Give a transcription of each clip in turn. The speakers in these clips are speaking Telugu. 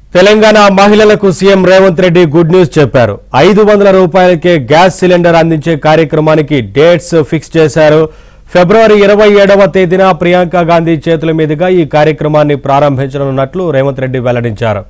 తెలంగాణ మహిళలకు CM Revanth Reddy good news చెప్పారు ఐదు వందల రూపాయలకే గ్యాస్ సిలిండర్ అందించే కార్యక్రమానికి డేట్స్ ఫిక్స్ చేశారు ఫిబ్రవరి ఇరవై ఏడవ తేదీన ప్రియాంక గాంధీ చేతుల మీదుగా ఈ కార్యక్రమాన్ని ప్రారంభించనున్నట్లు రేవంత్ రెడ్డి వెల్లడించారు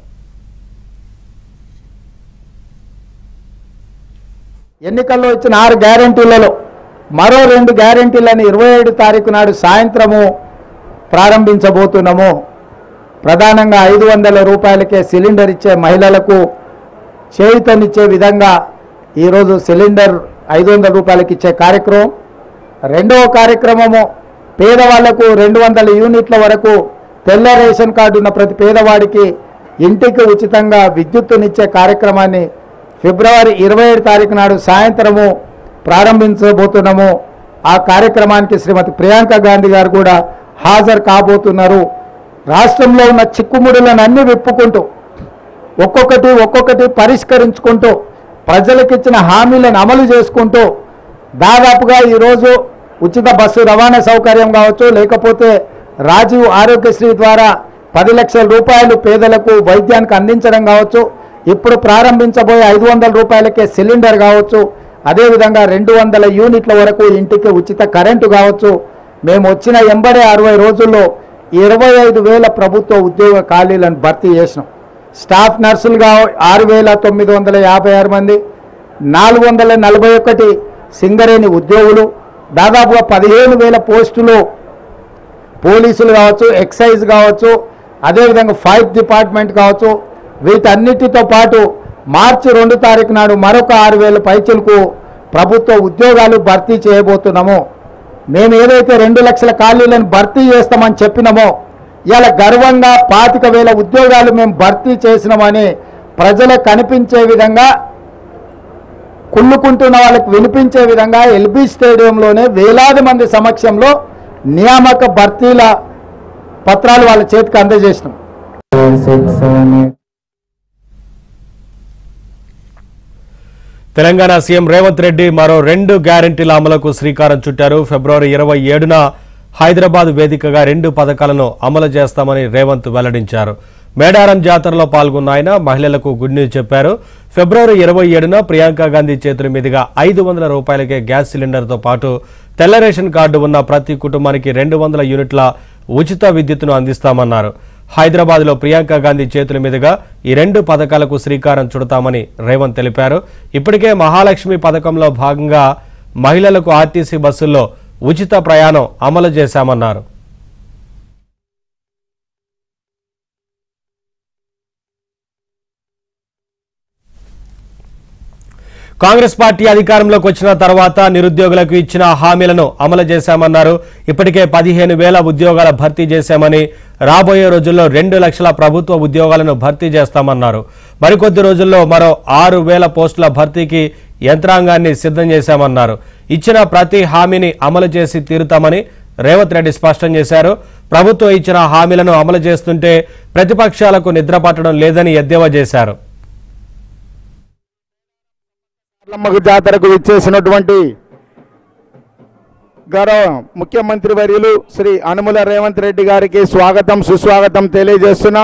ఎన్నికల్లో ఇచ్చిన ఆరు గ్యారంటీలలో మరో రెండు గ్యారంటీలను ఇరవై ఏడు తారీఖు నాడు సాయంత్రము ప్రారంభించబోతున్నాము ప్రధానంగా ఐదు వందల రూపాయలకే సిలిండర్ ఇచ్చే మహిళలకు చేయుతనిచ్చే విధంగా ఈరోజు సిలిండర్ ఐదు వందల రూపాయలకి ఇచ్చే కార్యక్రమం రెండవ కార్యక్రమము పేదవాళ్లకు రెండు వందల యూనిట్ల వరకు తెల్ల రేషన్ కార్డు ఉన్న ప్రతి పేదవాడికి ఇంటికి ఉచితంగా విద్యుత్తునిచ్చే కార్యక్రమాన్ని ఫిబ్రవరి ఇరవై ఏడు తారీఖు నాడు సాయంత్రము ప్రారంభించబోతున్నాము ఆ కార్యక్రమానికి శ్రీమతి ప్రియాంక గాంధీ గారు కూడా హాజరు కాబోతున్నారు రాష్ట్రంలో ఉన్న చిక్కుముడులను అన్ని విప్పుకుంటూ ఒక్కొక్కటి ఒక్కొక్కటి పరిష్కరించుకుంటూ ప్రజలకు ఇచ్చిన హామీలను అమలు చేసుకుంటూ దాదాపుగా ఈరోజు ఉచిత బస్సు రవాణా సౌకర్యం కావచ్చు లేకపోతే రాజీవ్ ఆరోగ్యశ్రీ ద్వారా పది లక్షల రూపాయలు పేదలకు వైద్యానికి అందించడం కావచ్చు ఇప్పుడు ప్రారంభించబోయే ఐదు వందల రూపాయలకే సిలిండర్ కావచ్చు అదేవిధంగా రెండు వందల యూనిట్ల వరకు ఇంటికి ఉచిత కరెంటు కావచ్చు మేము వచ్చిన ఎంబడే అరవై రోజుల్లో ఇరవై ఐదు వేల ప్రభుత్వ ఉద్యోగ ఖాళీలను భర్తీ చేసినాం స్టాఫ్ నర్సులుగా ఆరు వేల తొమ్మిది వందల యాభై ఆరు మంది నాలుగు వందల నలభై ఒకటి సింగరేణి ఉద్యోగులు దాదాపుగా పదిహేను వేల పోస్టులు పోలీసులు కావచ్చు ఎక్సైజ్ కావచ్చు అదేవిధంగా ఫైర్ డిపార్ట్మెంట్ కావచ్చు వీటన్నిటితో పాటు మార్చి రెండు తారీఖు నాడు మరొక ఆరు వేల పైచులకు ప్రభుత్వ ఉద్యోగాలు భర్తీ చేయబోతున్నాము మేము ఏదైతే రెండు లక్షల ఖాళీలను భర్తీ చేస్తామని చెప్పినామో ఇలా గర్వంగా పాతిక వేల ఉద్యోగాలు మేము భర్తీ చేసినామని ప్రజలకు కనిపించే విధంగా కుళ్ళుకుంటున్న వాళ్ళకి వినిపించే విధంగా ఎల్బీ స్టేడియంలోనే వేలాది మంది సమక్షంలో నియామక భర్తీల పత్రాలు వాళ్ళ చేతికి అందజేసినాం తెలంగాణ సీఎం రేవంత్ రెడ్డి మరో రెండు గ్యారంటీల అమలుకు శ్రీకారం చుట్టారు ఫిబ్రవరి ఇరవై ఏడున హైదరాబాద్ వేదికగా రెండు పథకాలను అమలు చేస్తామని రేవంత్ వెల్లడించారు మేడారం జాతరలో పాల్గొన్న ఆయన మహిళలకు గుడ్ న్యూస్ చెప్పారు ఫిబ్రవరి ఇరవై ఏడున ప్రియాంక గాంధీ చేతుల మీదుగా ఐదు వందల రూపాయలకే గ్యాస్ సిలిండర్తో పాటు తెల్ల రేషన్ కార్డు ఉన్న ప్రతి కుటుంబానికి రెండు వందల యూనిట్ల ఉచిత విద్యుత్తును అందిస్తామన్నారు హైదరాబాద్ లో ప్రియాంక గాంధీ చేతుల మీదుగా ఈ రెండు పథకాలకు శ్రీకారం చుడతామని రేవంత్ తెలిపారు ఇప్పటికే మహాలక్ష్మి పథకంలో భాగంగా మహిళలకు ఆర్టీసీ బస్సుల్లో ఉచిత ప్రయాణం అమలు చేశామన్నారు కాంగ్రెస్ పార్టీ అధికారంలోకి వచ్చిన తర్వాత నిరుద్యోగులకు ఇచ్చిన హామీలను అమలు చేశామన్నారు ఇప్పటికే పదిహేను వేల ఉద్యోగాల భర్తీ చేశామని రాబోయే రోజుల్లో రెండు లక్షల ప్రభుత్వ ఉద్యోగాలను భర్తీ చేస్తామన్నారు మరికొద్ది రోజుల్లో మరో ఆరు వేల పోస్టుల భర్తీకి యంత్రాంగాన్ని సిద్ధం చేశామన్నారు ఇచ్చిన ప్రతి హామీని అమలు చేసి తీరుతామని రేవంత్ రెడ్డి స్పష్టం చేశారు ప్రభుత్వం ఇచ్చిన హామీలను అమలు చేస్తుంటే ప్రతిపక్షాలకు నిద్ర పట్టడం లేదని ఎద్దేవా చేశారు అమ్మకు జాతరకు విచ్చేసినటువంటి గౌరవ ముఖ్యమంత్రి వర్యులు శ్రీ అనుముల రేవంత్ రెడ్డి గారికి స్వాగతం సుస్వాగతం తెలియజేస్తున్నాం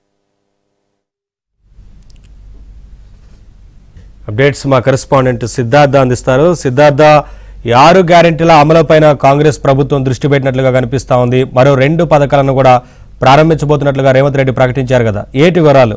అప్డేట్స్ మా కరెస్పాండెంట్ సిద్ధార్థ అందిస్తారు సిద్ధార్థ ఈ ఆరు గ్యారెంటీల అమలుపైన కాంగ్రెస్ ప్రభుత్వం దృష్టి పెట్టినట్లుగా కనిపిస్తా ఉంది మరో రెండు పథకాలను కూడా ప్రారంభించబోతున్నట్లుగా రేవంత్ రెడ్డి ప్రకటించారు కదా ఏటి వివరాలు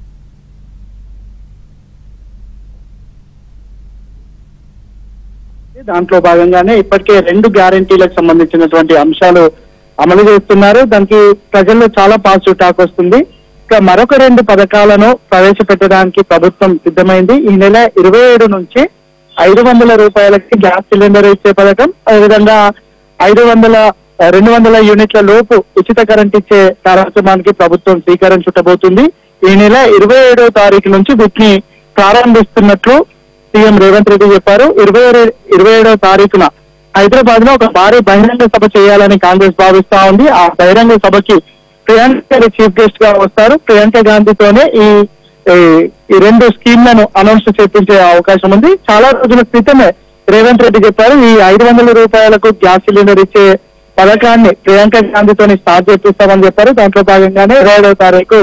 దాంట్లో భాగంగానే ఇప్పటికే రెండు గ్యారంటీలకు సంబంధించినటువంటి అంశాలు అమలు చేస్తున్నారు దానికి ప్రజల్లో చాలా పాజిటివ్ టాక్ వస్తుంది ఇక మరొక రెండు పథకాలను ప్రవేశపెట్టడానికి ప్రభుత్వం సిద్ధమైంది ఈ నెల ఇరవై ఏడు నుంచి ఐదు వందల రూపాయలకి గ్యాస్ సిలిండర్ ఇచ్చే పథకం అదేవిధంగా ఐదు వందల రెండు వందల యూనిట్ల లోపు ఉచిత కరెంట్ ఇచ్చే కార్యక్రమానికి ప్రభుత్వం శ్రీకారం చుట్టబోతుంది ఈ నెల ఇరవై ఏడో తారీఖు నుంచి వీటిని ప్రారంభిస్తున్నట్లు సీఎం రేవంత్ రెడ్డి చెప్పారు ఇరవై ఇరవై ఏడో తారీఖున హైదరాబాద్ లో ఒక భారీ బహిరంగ సభ చేయాలని కాంగ్రెస్ భావిస్తా ఉంది ఆ బహిరంగ సభకి ప్రియాంక గారి చీఫ్ గెస్ట్ గా వస్తారు ప్రియాంక గాంధీతోనే ఈ ఈ- ఈ రెండు స్కీమ్లను అనౌన్స్ చేపించే అవకాశం ఉంది చాలా రోజుల క్రితమే రేవంత్ రెడ్డి చెప్పారు ఈ ఐదు వందల రూపాయలకు గ్యాస్ సిలిండర్ ఇచ్చే పథకాన్ని ప్రియాంక గాంధీతోని స్టార్ట్ చేపిస్తామని చెప్పారు దాంట్లో భాగంగానే ఇరవై ఏడవ తారీఖు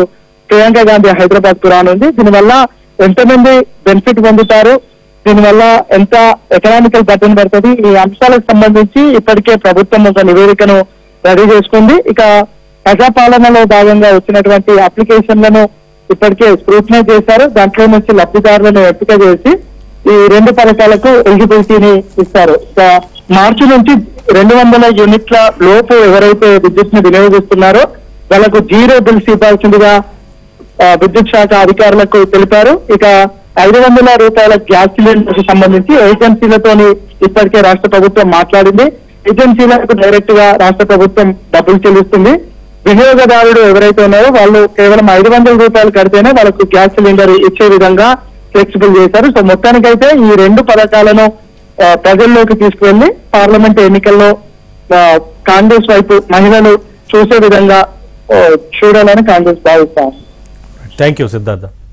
ప్రియాంక గాంధీ హైదరాబాద్ కు రానుంది దీనివల్ల ఎంతమంది బెనిఫిట్ పొందుతారు దీనివల్ల ఎంత ఎకనామికల్ బటన్ పడుతుంది ఈ అంశాలకు సంబంధించి ఇప్పటికే ప్రభుత్వం ఒక నివేదికను రెడీ చేసుకుంది ఇక ప్రజాపాలనలో భాగంగా వచ్చినటువంటి అప్లికేషన్లను ఇప్పటికే స్క్రూటినైజ్ చేశారు దాంట్లో నుంచి లబ్ధిదారులను ఎంపిక చేసి ఈ రెండు పథకాలకు ఎలిజిబిలిటీని ఇస్తారు ఇక మార్చి నుంచి రెండు వందల యూనిట్ల లోపు ఎవరైతే విద్యుత్ ని వినియోగిస్తున్నారో వాళ్ళకు జీరో బిల్స్ ఇవ్వాల్సిందిగా ఆ, విద్యుత్ శాఖ అధికారులకు తెలిపారు ఇక ఐదు వందల రూపాయల గ్యాస్ సిలిండర్ కి సంబంధించి ఏజెన్సీలతోని ఇప్పటికే రాష్ట్ర ప్రభుత్వం మాట్లాడింది ఏజెన్సీలకు డైరెక్ట్ గా రాష్ట్ర ప్రభుత్వం డబ్బులు చెల్లిస్తుంది వినియోగదారుడు ఎవరైతే ఉన్నారో వాళ్ళు కేవలం ఐదు వందల రూపాయలు కడితేనే వాళ్ళకు గ్యాస్ సిలిండర్ ఇచ్చే విధంగా ఫ్లెక్సిబుల్ చేశారు సో మొత్తానికైతే ఈ రెండు పథకాలను ఆ, ప్రజల్లోకి తీసుకువెళ్లి పార్లమెంట్ ఎన్నికల్లో ఆ, కాంగ్రెస్ వైపు మహిళలు చూసే విధంగా ఆ, చూడాలని కాంగ్రెస్ భావిస్తాం థ్యాంక్ యూ సిద్ధార్థ